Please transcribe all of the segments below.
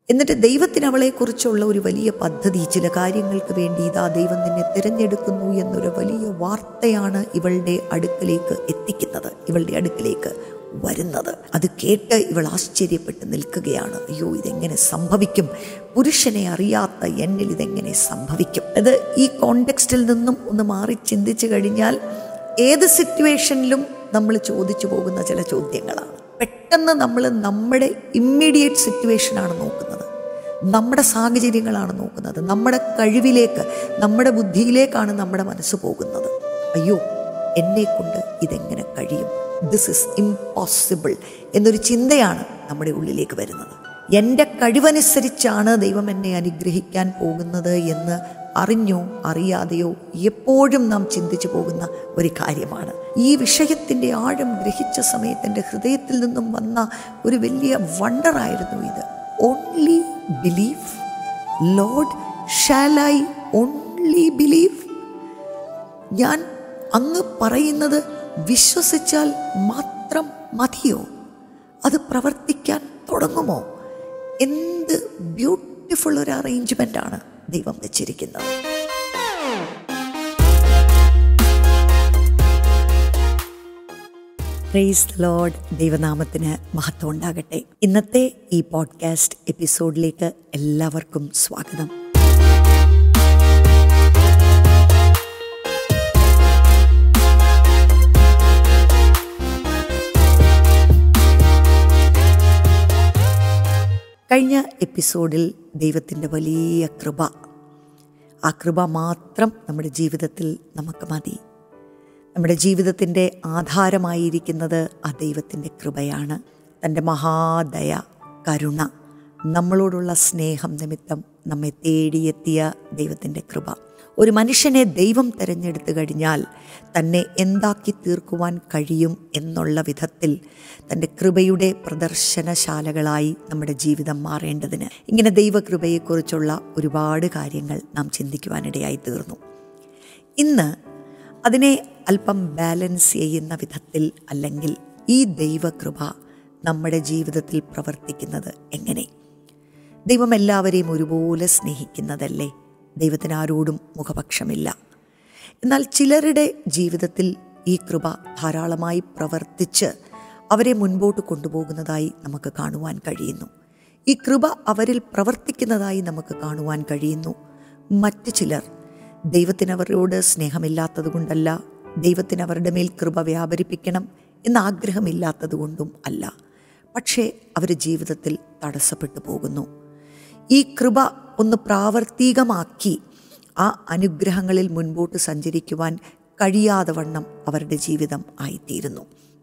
എന്നിട്ട് ദൈവത്തിന് അവളെക്കുറിച്ചുള്ള ഒരു വലിയ പദ്ധതി ചില കാര്യങ്ങൾക്ക് വേണ്ടി ഇതാ ദൈവം നിന്നെ തിരഞ്ഞെടുക്കുന്നു എന്നൊരു വലിയ വാർത്തയാണ് ഇവളുടെ അടുക്കലേക്ക് എത്തിക്കുന്നത് ഇവളുടെ അടുക്കലേക്ക് വരുന്നത് അത് കേട്ട് ഇവൾ ആശ്ചര്യപ്പെട്ട് നിൽക്കുകയാണ് അയ്യോ ഇതെങ്ങനെ സംഭവിക്കും പുരുഷനെ അറിയാത്ത എന്നിൽ ഇതെങ്ങനെ സംഭവിക്കും അത് ഈ കോണ്ടെക്സ്റ്റിൽ നിന്നും ഒന്ന് മാറി ചിന്തിച്ചു കഴിഞ്ഞാൽ ഏത് സിറ്റുവേഷനിലും നമ്മൾ ചോദിച്ചു പോകുന്ന ചില ചോദ്യങ്ങളാണ് പെട്ടെന്ന് നമ്മൾ നമ്മുടെ ഇമ്മീഡിയറ്റ് സിറ്റുവേഷനാണ് നോക്കുന്നത് നമ്മുടെ സാഹചര്യങ്ങളാണ് നോക്കുന്നത് നമ്മുടെ കഴിവിലേക്ക് നമ്മുടെ ബുദ്ധിയിലേക്കാണ് നമ്മുടെ മനസ്സ് പോകുന്നത് അയ്യോ എന്നെ കൊണ്ട് ഇതെങ്ങനെ കഴിയും ദിസ് ഇസ് ഇമ്പോസിബിൾ എന്നൊരു ചിന്തയാണ് നമ്മുടെ ഉള്ളിലേക്ക് വരുന്നത് എൻ്റെ കഴിവനുസരിച്ചാണ് ദൈവം എന്നെ അനുഗ്രഹിക്കാൻ പോകുന്നത് എന്ന് അറിഞ്ഞോ അറിയാതെയോ എപ്പോഴും നാം ചിന്തിച്ചു പോകുന്ന ഒരു കാര്യമാണ് ഈ വിഷയത്തിൻ്റെ ആഴം ഗ്രഹിച്ച സമയത്ത് എൻ്റെ ഹൃദയത്തിൽ നിന്നും വന്ന ഒരു വലിയ വണ്ടറായിരുന്നു ഇത് only believe Lord shall I only believe ഞാൻ അങ്ങ് പറയുന്നത് വിശ്വസിച്ചാൽ മാത്രം മതിയോ അത് പ്രവർത്തിക്കാൻ തുടങ്ങുമോ എന്ത് ബ്യൂട്ടിഫുൾ ഒരു അറേഞ്ച്മെൻ്റ് ആണ് ദൈവം വെച്ചിരിക്കുന്നത് പ്രൈസ് ലോഡ് ദൈവനാമത്തിന് മഹത്വം ഉണ്ടാകട്ടെ ഇന്നത്തെ ഈ പോഡ്കാസ്റ്റ് എപ്പിസോഡിലേക്ക് എല്ലാവർക്കും സ്വാഗതം കഴിഞ്ഞ എപ്പിസോഡിൽ ദൈവത്തിൻ്റെ വലിയ കൃപ ആ കൃപ മാത്രം നമ്മുടെ ജീവിതത്തിൽ നമുക്ക് മതി നമ്മുടെ ജീവിതത്തിൻ്റെ ആധാരമായിരിക്കുന്നത് ആ ദൈവത്തിൻ്റെ കൃപയാണ് തൻ്റെ മഹാദയ കരുണ നമ്മളോടുള്ള സ്നേഹം നിമിത്തം നമ്മെ തേടിയെത്തിയ ദൈവത്തിൻ്റെ കൃപ ഒരു മനുഷ്യനെ ദൈവം തിരഞ്ഞെടുത്തു കഴിഞ്ഞാൽ തന്നെ എന്താക്കി തീർക്കുവാൻ കഴിയും എന്നുള്ള വിധത്തിൽ തൻ്റെ കൃപയുടെ പ്രദർശനശാലകളായി നമ്മുടെ ജീവിതം മാറേണ്ടതിന് ഇങ്ങനെ ദൈവകൃപയെക്കുറിച്ചുള്ള ഒരുപാട് കാര്യങ്ങൾ നാം ചിന്തിക്കുവാനിടയായി തീർന്നു ഇന്ന് അതിനെ അല്പം ബാലൻസ് ചെയ്യുന്ന വിധത്തിൽ അല്ലെങ്കിൽ ഈ ദൈവകൃപ നമ്മുടെ ജീവിതത്തിൽ പ്രവർത്തിക്കുന്നത് എങ്ങനെ ദൈവം എല്ലാവരെയും ഒരുപോലെ സ്നേഹിക്കുന്നതല്ലേ ദൈവത്തിന് ആരോടും മുഖപക്ഷമില്ല എന്നാൽ ചിലരുടെ ജീവിതത്തിൽ ഈ കൃപ ധാരാളമായി പ്രവർത്തിച്ച് അവരെ മുൻപോട്ട് കൊണ്ടുപോകുന്നതായി നമുക്ക് കാണുവാൻ കഴിയുന്നു ഈ കൃപ അവരിൽ പ്രവർത്തിക്കുന്നതായി നമുക്ക് കാണുവാൻ കഴിയുന്നു മറ്റു ചിലർ ദൈവത്തിന് അവരോട് സ്നേഹമില്ലാത്തത് കൊണ്ടല്ല ദൈവത്തിന് അവരുടെ മേൽ കൃപ വ്യാപരിപ്പിക്കണം എന്ന ആഗ്രഹമില്ലാത്തത് കൊണ്ടും അല്ല പക്ഷേ അവർ ജീവിതത്തിൽ തടസ്സപ്പെട്ടു പോകുന്നു ഈ കൃപ ഒന്ന് പ്രാവർത്തികമാക്കി ആ അനുഗ്രഹങ്ങളിൽ മുൻപോട്ട് സഞ്ചരിക്കുവാൻ കഴിയാതെ വണ്ണം അവരുടെ ജീവിതം ആയിത്തീരുന്നു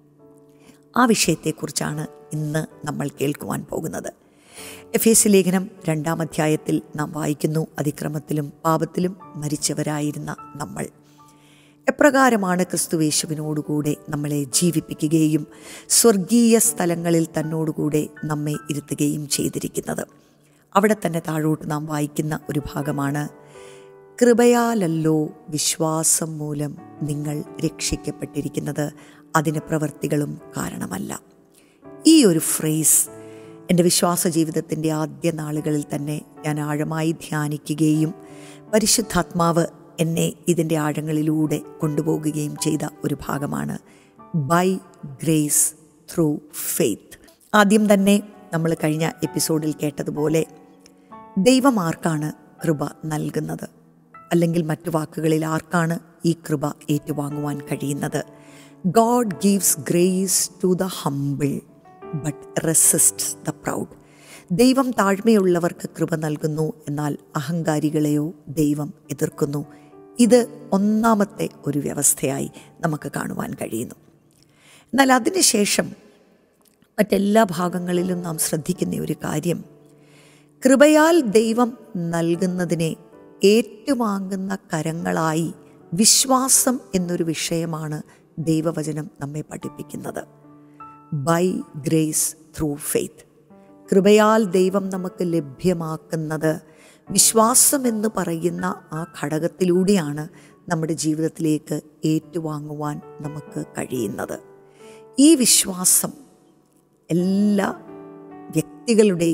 ആ വിഷയത്തെക്കുറിച്ചാണ് ഇന്ന് നമ്മൾ കേൾക്കുവാൻ പോകുന്നത് എഫ് എസ് ലേഖനം രണ്ടാം അധ്യായത്തിൽ നാം വായിക്കുന്നു അതിക്രമത്തിലും പാപത്തിലും മരിച്ചവരായിരുന്ന നമ്മൾ എപ്രകാരമാണ് ക്രിസ്തുവേശുവിനോടുകൂടെ നമ്മളെ ജീവിപ്പിക്കുകയും സ്വർഗീയ സ്ഥലങ്ങളിൽ തന്നോടുകൂടെ നമ്മെ ഇരുത്തുകയും ചെയ്തിരിക്കുന്നത് അവിടെ തന്നെ താഴോട്ട് നാം വായിക്കുന്ന ഒരു ഭാഗമാണ് കൃപയാലല്ലോ വിശ്വാസം മൂലം നിങ്ങൾ രക്ഷിക്കപ്പെട്ടിരിക്കുന്നത് അതിന് പ്രവൃത്തികളും കാരണമല്ല ഈ ഒരു ഫ്രേസ് എൻ്റെ വിശ്വാസ ജീവിതത്തിൻ്റെ ആദ്യ നാളുകളിൽ തന്നെ ഞാൻ ആഴമായി ധ്യാനിക്കുകയും പരിശുദ്ധാത്മാവ് എന്നെ ഇതിൻ്റെ ആഴങ്ങളിലൂടെ കൊണ്ടുപോകുകയും ചെയ്ത ഒരു ഭാഗമാണ് ബൈ ഗ്രേസ് ത്രൂ ഫെയ്ത്ത് ആദ്യം തന്നെ നമ്മൾ കഴിഞ്ഞ എപ്പിസോഡിൽ കേട്ടതുപോലെ ദൈവം ആർക്കാണ് കൃപ നൽകുന്നത് അല്ലെങ്കിൽ മറ്റു വാക്കുകളിൽ ആർക്കാണ് ഈ കൃപ ഏറ്റുവാങ്ങുവാൻ കഴിയുന്നത് God gives grace to the humble but resist the proud ദൈവം താഴ്മയുള്ളവർക്ക് കൃപ നൽകുന്നു എന്നാൽ അഹങ്കാരികളെയോ ദൈവം എതിർക്കുന്നു ഇത് ഒന്നാമത്തെ ഒരു വ്യവസ്ഥയായി നമുക്ക് കാണുവാൻ കഴിയുന്നു എന്നാൽ അതിനുശേഷം മറ്റെല്ലാ ഭാഗങ്ങളിലും നാം ശ്രദ്ധിക്കുന്ന ഒരു കാര്യം കൃപയാൽ ദൈവം നൽകുന്നതിനെ ഏറ്റുവാങ്ങുന്ന കരങ്ങളായി വിശ്വാസം എന്നൊരു വിഷയമാണ് ദൈവവചനം നമ്മെ പഠിപ്പിക്കുന്നത് ബൈ ഗ്രേസ് ത്രൂ ഫെയ്ത്ത് കൃപയാൽ ദൈവം നമുക്ക് ലഭ്യമാക്കുന്നത് വിശ്വാസം എന്ന് പറയുന്ന ആ ഘടകത്തിലൂടെയാണ് നമ്മുടെ ജീവിതത്തിലേക്ക് ഏറ്റുവാങ്ങുവാൻ നമുക്ക് കഴിയുന്നത് ഈ വിശ്വാസം എല്ലാ വ്യക്തികളുടെയും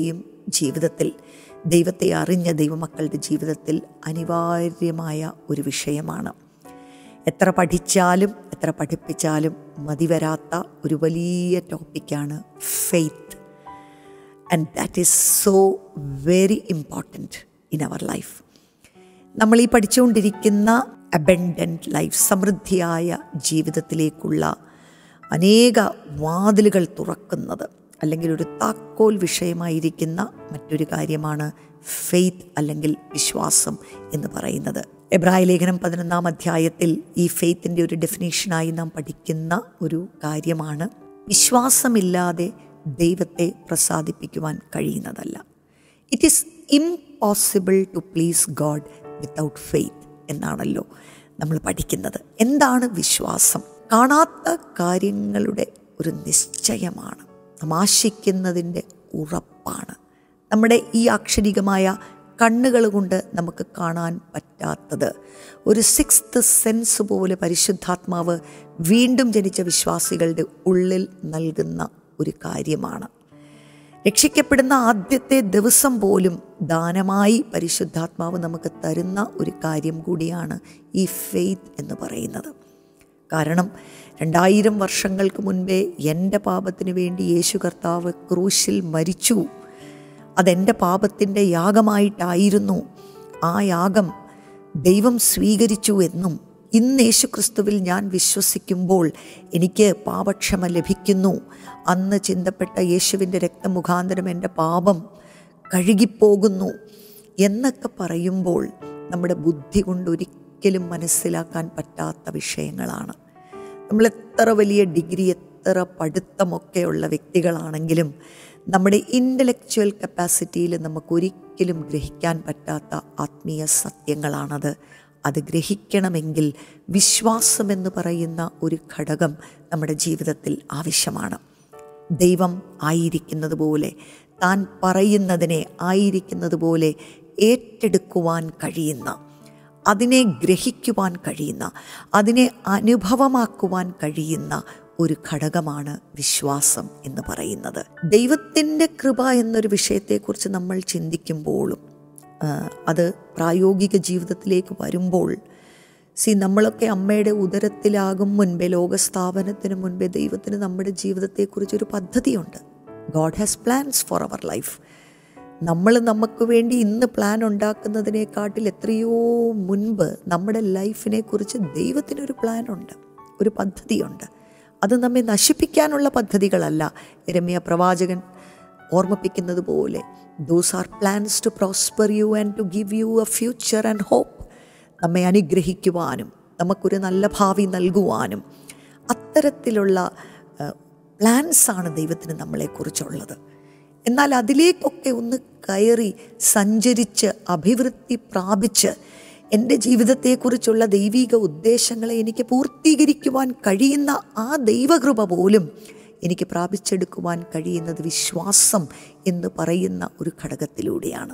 ജീവിതത്തിൽ ദൈവത്തെ അറിഞ്ഞ ദൈവമക്കളുടെ ജീവിതത്തിൽ അനിവാര്യമായ ഒരു വിഷയമാണ് എത്ര പഠിച്ചാലും എത്ര പഠിപ്പിച്ചാലും മതിവരാത്ത ഒരു വലിയ ടോപ്പിക്കാണ് faith and that is so very important in our life നമ്മൾ ഈ പഠിച്ചുകൊണ്ടിരിക്കുന്ന അബൻഡൻറ്റ് ലൈഫ് സമൃദ്ധിയായ ജീവിതത്തിലേക്കുള്ള അനേക വാതിലുകൾ തുറക്കുന്നത് അല്ലെങ്കിൽ ഒരു താക്കോൽ വിഷയമായിരിക്കുന്ന മറ്റൊരു കാര്യമാണ് ഫെയ്ത്ത് അല്ലെങ്കിൽ വിശ്വാസം എന്ന് പറയുന്നത് എബ്രായ ലേഖനം പതിനൊന്നാം അധ്യായത്തിൽ ഈ ഫെയ്ത്തിൻ്റെ ഒരു ഡെഫിനേഷനായി നാം പഠിക്കുന്ന ഒരു കാര്യമാണ് വിശ്വാസമില്ലാതെ ദൈവത്തെ പ്രസാദിപ്പിക്കുവാൻ കഴിയുന്നതല്ല it is impossible to please God without faith എന്നാണല്ലോ നമ്മൾ പഠിക്കുന്നത് എന്താണ് വിശ്വാസം കാണാത്ത കാര്യങ്ങളുടെ ഒരു നിശ്ചയമാണ് നാം ആശിക്കുന്നതിൻ്റെ ഉറപ്പാണ് നമ്മുടെ ഈ ആക്ഷരികമായ കണ്ണുകൾ കൊണ്ട് നമുക്ക് കാണാൻ പറ്റാത്തത് ഒരു സിക്സ്ത് സെൻസ് പോലെ പരിശുദ്ധാത്മാവ് വീണ്ടും ജനിച്ച വിശ്വാസികളുടെ ഉള്ളിൽ നൽകുന്ന ഒരു കാര്യമാണ് രക്ഷിക്കപ്പെടുന്ന ആദ്യത്തെ ദിവസം പോലും ദാനമായി പരിശുദ്ധാത്മാവ് നമുക്ക് തരുന്ന ഒരു കാര്യം കൂടിയാണ് ഈ ഫെയ്ത്ത് എന്ന് പറയുന്നത് കാരണം രണ്ടായിരം വർഷങ്ങൾക്ക് മുൻപേ എൻ്റെ പാപത്തിന് വേണ്ടി യേശു കർത്താവ് ക്രൂശിൽ മരിച്ചു അതെൻ്റെ പാപത്തിൻ്റെ യാഗമായിട്ടായിരുന്നു ആ യാഗം ദൈവം സ്വീകരിച്ചു എന്നും ഇന്ന് യേശു ക്രിസ്തുവിൽ ഞാൻ വിശ്വസിക്കുമ്പോൾ എനിക്ക് പാപക്ഷമ ലഭിക്കുന്നു അന്ന് ചിന്തപ്പെട്ട യേശുവിൻ്റെ രക്തമുഖാന്തരം എൻ്റെ പാപം കഴുകിപ്പോകുന്നു എന്നൊക്കെ പറയുമ്പോൾ നമ്മുടെ ബുദ്ധി കൊണ്ട് ഒരിക്കലും മനസ്സിലാക്കാൻ പറ്റാത്ത വിഷയങ്ങളാണ് നമ്മൾ എത്ര വലിയ ഡിഗ്രി എത്ര പഠിത്തമൊക്കെയുള്ള വ്യക്തികളാണെങ്കിലും നമ്മുടെ ഇൻ്റലക്ച്വൽ കപ്പാസിറ്റിയിൽ നമുക്കൊരിക്കലും ഗ്രഹിക്കാൻ പറ്റാത്ത ആത്മീയ സത്യങ്ങളാണത് അത് ഗ്രഹിക്കണമെങ്കിൽ വിശ്വാസമെന്ന് പറയുന്ന ഒരു ഘടകം നമ്മുടെ ജീവിതത്തിൽ ആവശ്യമാണ് ദൈവം ആയിരിക്കുന്നത് പോലെ താൻ പറയുന്നതിനെ ആയിരിക്കുന്നത് പോലെ ഏറ്റെടുക്കുവാൻ കഴിയുന്ന അതിനെ ഗ്രഹിക്കുവാൻ കഴിയുന്ന അതിനെ അനുഭവമാക്കുവാൻ കഴിയുന്ന ഒരു ഘടകമാണ് വിശ്വാസം എന്ന് പറയുന്നത് ദൈവത്തിൻ്റെ കൃപ എന്നൊരു വിഷയത്തെക്കുറിച്ച് നമ്മൾ ചിന്തിക്കുമ്പോഴും അത് പ്രായോഗിക ജീവിതത്തിലേക്ക് വരുമ്പോൾ സി നമ്മളൊക്കെ അമ്മയുടെ ഉദരത്തിലാകും മുൻപേ ലോകസ്ഥാപനത്തിന് മുൻപേ ദൈവത്തിന് നമ്മുടെ ജീവിതത്തെക്കുറിച്ചൊരു പദ്ധതിയുണ്ട് God has plans for our life നമ്മൾ നമുക്ക് വേണ്ടി ഇന്ന് പ്ലാൻ ഉണ്ടാക്കുന്നതിനെക്കാട്ടിൽ എത്രയോ മുൻപ് നമ്മുടെ ലൈഫിനെ കുറിച്ച് ദൈവത്തിനൊരു പ്ലാനുണ്ട് ഒരു പദ്ധതിയുണ്ട് അത് നമ്മെ നശിപ്പിക്കാനുള്ള പദ്ധതികളല്ല രമ്യ പ്രവാചകൻ ഓർമ്മിപ്പിക്കുന്നത് പോലെ those are plans to prosper you and to give you a future and hope നമ്മെ അനുഗ്രഹിക്കുവാനും നമുക്കൊരു നല്ല ഭാവി നൽകുവാനും അത്തരത്തിലുള്ള പ്ലാൻസാണ് ദൈവത്തിന് നമ്മളെക്കുറിച്ചുള്ളത് എന്നാൽ അതിലേക്കൊക്കെ ഒന്ന് കയറി സഞ്ചരിച്ച് അഭിവൃദ്ധി പ്രാപിച്ച് എൻ്റെ ജീവിതത്തെക്കുറിച്ചുള്ള ദൈവിക ഉദ്ദേശങ്ങളെ എനിക്ക് പൂർത്തീകരിക്കുവാൻ കഴിയുന്ന ആ ദൈവകൃപ പോലും എനിക്ക് പ്രാപിച്ചെടുക്കുവാൻ കഴിയുന്നത് വിശ്വാസം എന്ന് പറയുന്ന ഒരു ഘടകത്തിലൂടെയാണ്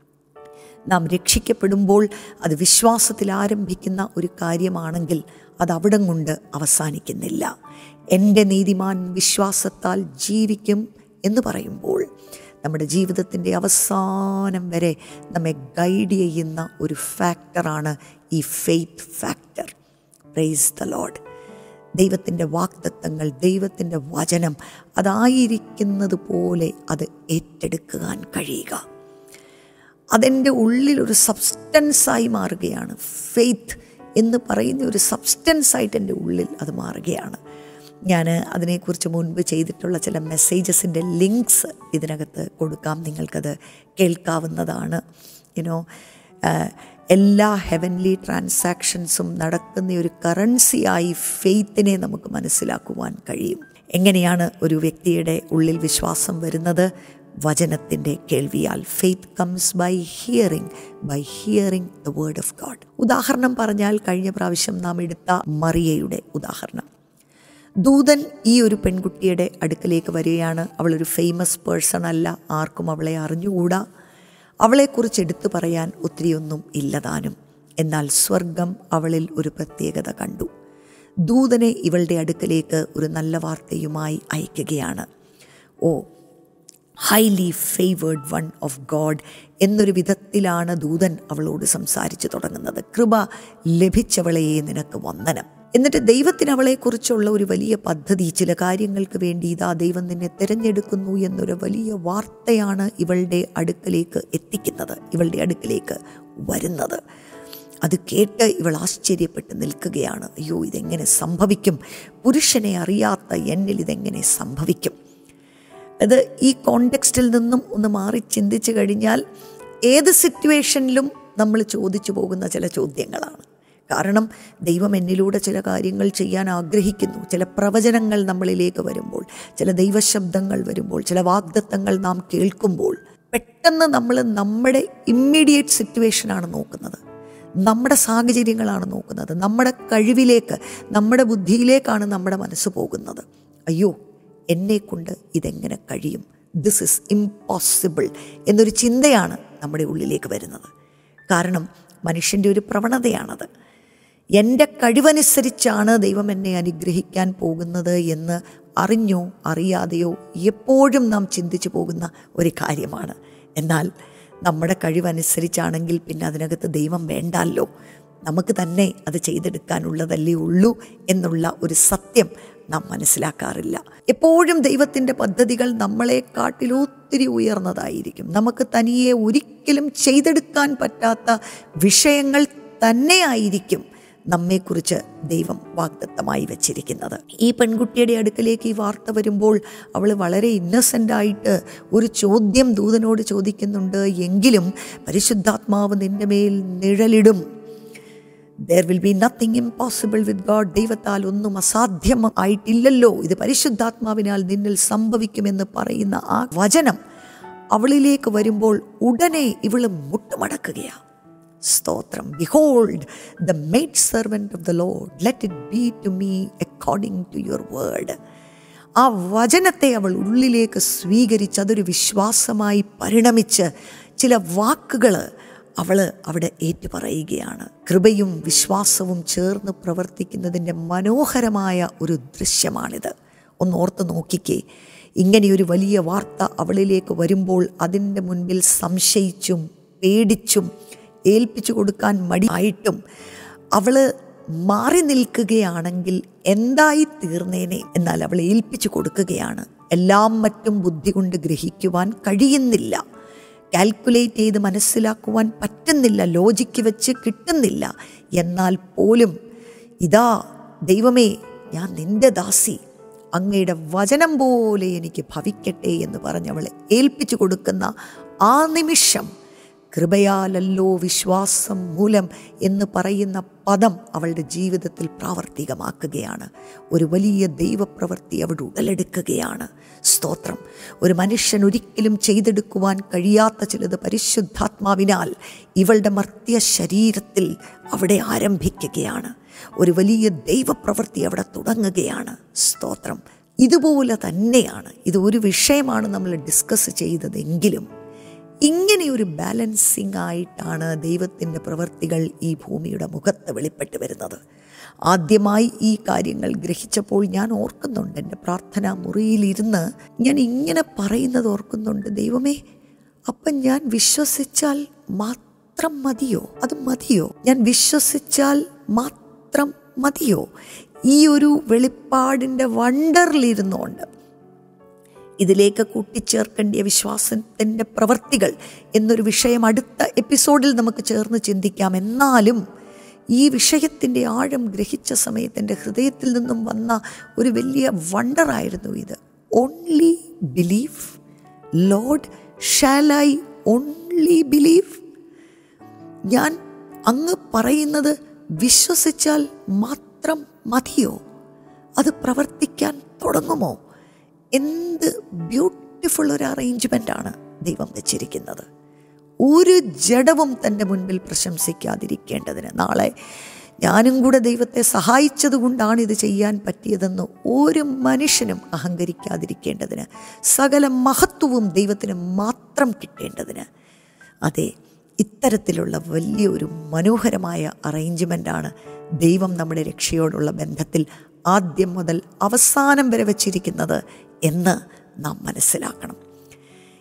നാം രക്ഷിക്കപ്പെടുമ്പോൾ അത് വിശ്വാസത്തിൽ ആരംഭിക്കുന്ന ഒരു കാര്യമാണെങ്കിൽ അത് അവിടം കൊണ്ട് അവസാനിക്കുന്നില്ല എൻ്റെ നീതിമാൻ വിശ്വാസത്താൽ ജീവിക്കും എന്ന് പറയുമ്പോൾ നമ്മുടെ ജീവിതത്തിൻ്റെ അവസാനം വരെ നമ്മെ ഗൈഡ് ചെയ്യുന്ന ഒരു ഫാക്ടറാണ് ഈ faith factor praise the Lord ദൈവത്തിൻ്റെ വാക്തത്വങ്ങൾ ദൈവത്തിൻ്റെ വചനം അതായിരിക്കുന്നത് പോലെ അത് ഏറ്റെടുക്കുവാൻ കഴിയുക അതെൻ്റെ ഉള്ളിലൊരു സബ്സ്റ്റൻസായി മാറുകയാണ് ഫെയ്ത്ത് എന്ന് പറയുന്ന ഒരു സബ്സ്റ്റൻസായിട്ട് എൻ്റെ ഉള്ളിൽ അത് മാറുകയാണ് ഞാൻ അതിനെക്കുറിച്ച് മുൻപ് ചെയ്തിട്ടുള്ള ചില മെസ്സേജസിൻ്റെ ലിങ്ക്സ് ഇതിനകത്ത് കൊടുക്കാം നിങ്ങൾക്കത് കേൾക്കാവുന്നതാണ് യുനോ എല്ലാ ഹെവൻലി ട്രാൻസാക്ഷൻസും നടക്കുന്ന ഒരു കറൻസിയായി ഫെയ്ത്തിനെ നമുക്ക് മനസ്സിലാക്കുവാൻ കഴിയും എങ്ങനെയാണ് ഒരു വ്യക്തിയുടെ ഉള്ളിൽ വിശ്വാസം വരുന്നത് വചനത്തിൻ്റെ കേൾവിയാൽ faith comes by hearing by hearing the word of God ഉദാഹരണം പറഞ്ഞാൽ കഴിഞ്ഞ പ്രാവശ്യം നാം എടുത്ത മറിയയുടെ ഉദാഹരണം ദൂതൻ ഈ ഒരു പെൺകുട്ടിയുടെ അടുക്കലേക്ക് വരികയാണ് അവളൊരു ഫേമസ് പേഴ്സൺ അല്ല ആർക്കും അവളെ അറിഞ്ഞുകൂടാ അവളെക്കുറിച്ച് എടുത്തു പറയാൻ ഒത്തിരിയൊന്നും ഇല്ലതാനും എന്നാൽ സ്വർഗം അവളിൽ ഒരു പ്രത്യേകത കണ്ടു ദൂതനെ ഇവളുടെ അടുക്കലേക്ക് ഒരു നല്ല വാർത്തയുമായി അയക്കുകയാണ് oh highly favoured one of God എന്നൊരു വിധത്തിലാണ് ദൂതൻ അവളോട് സംസാരിച്ചു തുടങ്ങുന്നത് കൃപ ലഭിച്ചവളെ നിനക്ക് വന്ദനം എന്നിട്ട് ദൈവത്തിന് അവളെക്കുറിച്ചുള്ള ഒരു വലിയ പദ്ധതി ചില കാര്യങ്ങൾക്ക് വേണ്ടി ഇതാ ദൈവം നിന്നെ തിരഞ്ഞെടുക്കുന്നു എന്നൊരു വലിയ വാർത്തയാണ് ഇവളുടെ അടുക്കലേക്ക് എത്തിക്കുന്നത് ഇവളുടെ അടുക്കലേക്ക് വരുന്നത് അത് കേട്ട് ഇവൾ ആശ്ചര്യപ്പെട്ട് നിൽക്കുകയാണ് അയ്യോ ഇതെങ്ങനെ സംഭവിക്കും പുരുഷനെ അറിയാത്ത എന്നിൽ ഇതെങ്ങനെ സംഭവിക്കും അത് ഈ കോണ്ടെക്സ്റ്റിൽ നിന്നും ഒന്ന് മാറി ചിന്തിച്ചു കഴിഞ്ഞാൽ ഏത് സിറ്റുവേഷനിലും നമ്മൾ ചോദിച്ചു പോകുന്ന ചില ചോദ്യങ്ങളാണ് കാരണം ദൈവം എന്നിലൂടെ ചില കാര്യങ്ങൾ ചെയ്യാൻ ആഗ്രഹിക്കുന്നു ചില പ്രവചനങ്ങൾ നമ്മളിലേക്ക് വരുമ്പോൾ ചില ദൈവശബ്ദങ്ങൾ വരുമ്പോൾ ചില വാഗ്ദത്തങ്ങൾ നാം കേൾക്കുമ്പോൾ പെട്ടെന്ന് നമ്മൾ നമ്മുടെ ഇമ്മീഡിയറ്റ് സിറ്റുവേഷനാണ് നോക്കുന്നത് നമ്മുടെ സാഹചര്യങ്ങളാണ് നോക്കുന്നത് നമ്മുടെ കഴിവിലേക്ക് നമ്മുടെ ബുദ്ധിയിലേക്കാണ് നമ്മുടെ മനസ്സ് പോകുന്നത് അയ്യോ എന്നെക്കൊണ്ട് ഇതെങ്ങനെ കഴിയും ദിസ് ഇസ് ഇമ്പോസിബിൾ എന്നൊരു ചിന്തയാണ് നമ്മുടെ ഉള്ളിലേക്ക് വരുന്നത് കാരണം മനുഷ്യൻ്റെ ഒരു പ്രവണതയാണത് എൻ്റെ കഴിവനുസരിച്ചാണ് ദൈവം എന്നെ അനുഗ്രഹിക്കാൻ പോകുന്നത് എന്ന് അറിഞ്ഞോ അറിയാതെയോ എപ്പോഴും നാം ചിന്തിച്ചു പോകുന്ന ഒരു കാര്യമാണ് എന്നാൽ നമ്മുടെ കഴിവനുസരിച്ചാണെങ്കിൽ പിന്നെ അതിനകത്ത് ദൈവം വേണ്ടല്ലോ നമുക്ക് തന്നെ അത് ചെയ്തെടുക്കാനുള്ളതല്ലേ ഉള്ളൂ എന്നുള്ള ഒരു സത്യം നാം മനസ്സിലാക്കാറില്ല എപ്പോഴും ദൈവത്തിൻ്റെ പദ്ധതികൾ നമ്മളെക്കാട്ടിലൊത്തിരി ഉയർന്നതായിരിക്കും നമുക്ക് തനിയെ ഒരിക്കലും ചെയ്തെടുക്കാൻ പറ്റാത്ത വിഷയങ്ങൾ തന്നെയായിരിക്കും നമ്മെക്കുറിച്ച് ദൈവം വാഗ്ദത്തമായി വെച്ചിരിക്കുന്നത് ഈ പെൺകുട്ടിയുടെ അടുക്കലേക്ക് ഈ വാർത്ത വരുമ്പോൾ അവൾ വളരെ ഇന്നസെൻ്റ് ആയിട്ട് ഒരു ചോദ്യം ദൂതനോട് ചോദിക്കുന്നുണ്ട് എങ്കിലും പരിശുദ്ധാത്മാവ് നിന്റെ മേൽ നിഴലിടും there will be nothing impossible with God ദൈവത്താൽ ഒന്നും അസാധ്യം ആയിട്ടില്ലല്ലോ ഇത് പരിശുദ്ധാത്മാവിനാൽ നിന്നിൽ സംഭവിക്കുമെന്ന് പറയുന്ന ആ വചനം അവളിലേക്ക് വരുമ്പോൾ ഉടനെ ഇവള് മുട്ടുമടക്കുകയാണ് സ്തോത്രം behold the maid servant of the Lord let it be to me according to your word ആ വചനത്തെ അവൾ ഉള്ളിലേക്ക് സ്വീകരിച്ച് അതൊരു വിശ്വാസമായി പരിണമിച്ച് ചില വാക്കുകൾ അവൾ അവിടെ ഏറ്റുപറയുകയാണ് കൃപയും വിശ്വാസവും ചേർന്ന് പ്രവർത്തിക്കുന്നതിൻ്റെ മനോഹരമായ ഒരു ദൃശ്യമാണിത് ഒന്ന് ഓർത്ത് നോക്കിക്കേ ഇങ്ങനെയൊരു വലിയ വാർത്ത അവളിലേക്ക് വരുമ്പോൾ അതിൻ്റെ മുൻപിൽ സംശയിച്ചും പേടിച്ചും ഏൽപ്പിച്ചു കൊടുക്കാൻ മടിയായിട്ടും അവൾ മാറി നിൽക്കുകയാണെങ്കിൽ എന്തായി തീർന്നേനെ എന്നാൽ അവൾ ഏൽപ്പിച്ചു കൊടുക്കുകയാണ് എല്ലാം മറ്റും ബുദ്ധി കൊണ്ട് ഗ്രഹിക്കുവാൻ കഴിയുന്നില്ല കാൽക്കുലേറ്റ് ചെയ്ത് മനസ്സിലാക്കുവാൻ പറ്റുന്നില്ല ലോജിക്ക് വെച്ച് കിട്ടുന്നില്ല എന്നാൽ പോലും ഇതാ ദൈവമേ ഞാൻ നിന്റെ ദാസി അങ്ങയുടെ വചനം പോലെ എനിക്ക് ഭവിക്കട്ടെ എന്ന് പറഞ്ഞവളെ ഏൽപ്പിച്ചു കൊടുക്കുന്ന ആ നിമിഷം കൃപയാലല്ലോ വിശ്വാസം മൂലം എന്ന് പറയുന്ന പദം അവളുടെ ജീവിതത്തിൽ പ്രാവർത്തികമാക്കുകയാണ് ഒരു വലിയ ദൈവപ്രവൃത്തി അവിടെ ഉടലെടുക്കുകയാണ് സ്തോത്രം ഒരു മനുഷ്യൻ ഒരിക്കലും ചെയ്തെടുക്കുവാൻ കഴിയാത്ത ചിലത് പരിശുദ്ധാത്മാവിനാൽ ഇവളുടെ മർത്യ ശരീരത്തിൽ അവിടെ ആരംഭിക്കുകയാണ് ഒരു വലിയ ദൈവപ്രവൃത്തി അവിടെ തുടങ്ങുകയാണ് സ്തോത്രം ഇതുപോലെ തന്നെയാണ് ഇത് ഒരു വിഷയമാണ് നമ്മൾ ഡിസ്കസ് ചെയ്തതെങ്കിലും ഇങ്ങനെ ഒരു ബാലൻസിങ് ആയിട്ടാണ് ദൈവത്തിൻ്റെ പ്രവൃത്തികൾ ഈ ഭൂമിയുടെ മുഖത്ത് വെളിപ്പെട്ട് വരുന്നത് ആദ്യമായി ഈ കാര്യങ്ങൾ ഗ്രഹിച്ചപ്പോൾ ഞാൻ ഓർക്കുന്നുണ്ട് എൻ്റെ പ്രാർത്ഥനാ മുറിയിലിരുന്ന് ഞാൻ ഇങ്ങനെ പറയുന്നത് ഓർക്കുന്നുണ്ട് ദൈവമേ അപ്പം ഞാൻ വിശ്വസിച്ചാൽ മാത്രം മതിയോ അത് മതിയോ ഞാൻ വിശ്വസിച്ചാൽ മാത്രം മതിയോ ഈ ഒരു വെളിപ്പാടിൻ്റെ വണ്ടറിലിരുന്നുകൊണ്ട് ഇതിലേക്ക് കൂട്ടിച്ചേർക്കേണ്ടിയ വിശ്വാസത്തിൻ്റെ പ്രവൃത്തികൾ എന്നൊരു വിഷയം അടുത്ത എപ്പിസോഡിൽ നമുക്ക് ചേർന്ന് ചിന്തിക്കാം എന്നാലും ഈ വിഷയത്തിൻ്റെ ആഴം ഗ്രഹിച്ച സമയത്ത് എൻ്റെ ഹൃദയത്തിൽ നിന്നും വന്ന ഒരു വലിയ വണ്ടറായിരുന്നു ഇത് only believe Lord shall I only believe ഞാൻ അങ്ങ് പറയുന്നത് വിശ്വസിച്ചാൽ മാത്രം മതിയോ അത് പ്രവർത്തിക്കാൻ തുടങ്ങുമോ എന്ത് ബ്യൂട്ടിഫുൾ ഒരു അറേഞ്ച്മെൻ്റ് ആണ് ദൈവം വെച്ചിരിക്കുന്നത് ഒരു ജഡവും തൻ്റെ മുൻപിൽ പ്രശംസിക്കാതിരിക്കേണ്ടതിന് നാളെ ഞാനും കൂടെ ദൈവത്തെ സഹായിച്ചതുകൊണ്ടാണ് ഇത് ചെയ്യാൻ പറ്റിയതെന്ന് ഒരു മനുഷ്യനും അഹങ്കരിക്കാതിരിക്കേണ്ടതിന് സകല മഹത്വവും ദൈവത്തിന് മാത്രം കിട്ടേണ്ടതിന് അതെ ഇത്തരത്തിലുള്ള വലിയൊരു മനോഹരമായ അറേഞ്ച്മെൻ്റാണ് ദൈവം നമ്മുടെ രക്ഷയോടുള്ള ബന്ധത്തിൽ ആദ്യം മുതൽ അവസാനം വരെ വച്ചിരിക്കുന്നത് എന്ന് നാം മനസ്സിലാക്കണം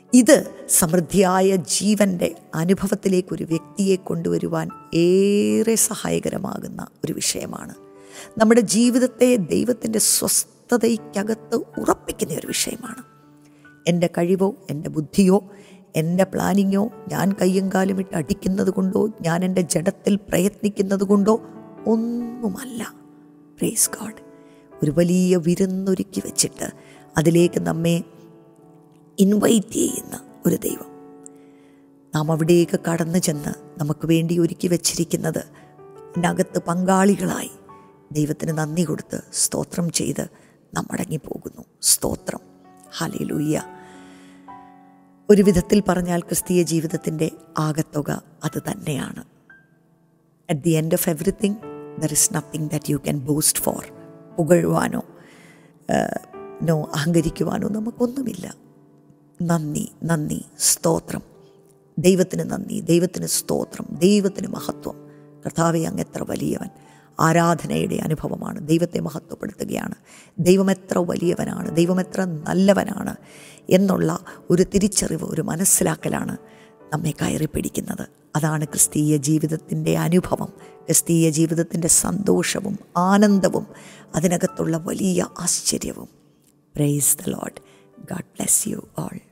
ഇത് സമൃദ്ധിയായ ജീവൻ്റെ അനുഭവത്തിലേക്ക് ഒരു വ്യക്തിയെ കൊണ്ടുവരുവാൻ ഏറെ സഹായകരമാകുന്ന ഒരു വിഷയമാണ് നമ്മുടെ ജീവിതത്തെ ദൈവത്തിൻ്റെ സ്വസ്ഥതയ്ക്കകത്ത് ഉറപ്പിക്കുന്ന ഒരു വിഷയമാണ് എൻ്റെ കഴിവോ എൻ്റെ ബുദ്ധിയോ എൻ്റെ പ്ലാനിങ്ങോ ഞാൻ കയ്യും കാലും ഇട്ട് അടിക്കുന്നത് കൊണ്ടോ ഞാൻ എൻ്റെ ജഡത്തിൽ പ്രയത്നിക്കുന്നത് കൊണ്ടോ ഒന്നുമല്ല പ്രേസ് ഗാഡ് ഒരു വലിയ വിരുന്നൊരുക്കി വെച്ചിട്ട് അതിലേക്ക് നമ്മെ ഇൻവൈറ്റ് ചെയ്യുന്ന ഒരു ദൈവം നാം അവിടേക്ക് കടന്നു ചെന്ന് നമുക്ക് വേണ്ടി ഒരുക്കി വച്ചിരിക്കുന്നത് അതിനകത്ത് പങ്കാളികളായി ദൈവത്തിന് നന്ദി കൊടുത്ത് സ്തോത്രം ചെയ്ത് നാം മടങ്ങിപ്പോകുന്നു സ്തോത്രം ഹാലയിലൂയ്യ ഒരു വിധത്തിൽ പറഞ്ഞാൽ ക്രിസ്തീയ ജീവിതത്തിൻ്റെ ആകത്തുക അത് തന്നെയാണ് at the end of everything there is nothing that you can boast for പുകഴുവാനോ നോ അഹങ്കരിക്കുവാനോ നമുക്കൊന്നുമില്ല നന്ദി നന്ദി സ്തോത്രം ദൈവത്തിന് നന്ദി ദൈവത്തിന് സ്തോത്രം ദൈവത്തിന് മഹത്വം കർത്താവെ അങ്ങ് എത്ര വലിയവൻ ആരാധനയുടെ അനുഭവമാണ് ദൈവത്തെ മഹത്വപ്പെടുത്തുകയാണ് ദൈവം എത്ര വലിയവനാണ് ദൈവം എത്ര നല്ലവനാണ് എന്നുള്ള ഒരു തിരിച്ചറിവ് ഒരു മനസ്സിലാക്കലാണ് നമ്മെ കയറി പിടിക്കുന്നത് അതാണ് ക്രിസ്തീയ ജീവിതത്തിൻ്റെ അനുഭവം ക്രിസ്തീയ ജീവിതത്തിൻ്റെ സന്തോഷവും ആനന്ദവും അതിനകത്തുള്ള വലിയ ആശ്ചര്യവും praise the Lord God bless you all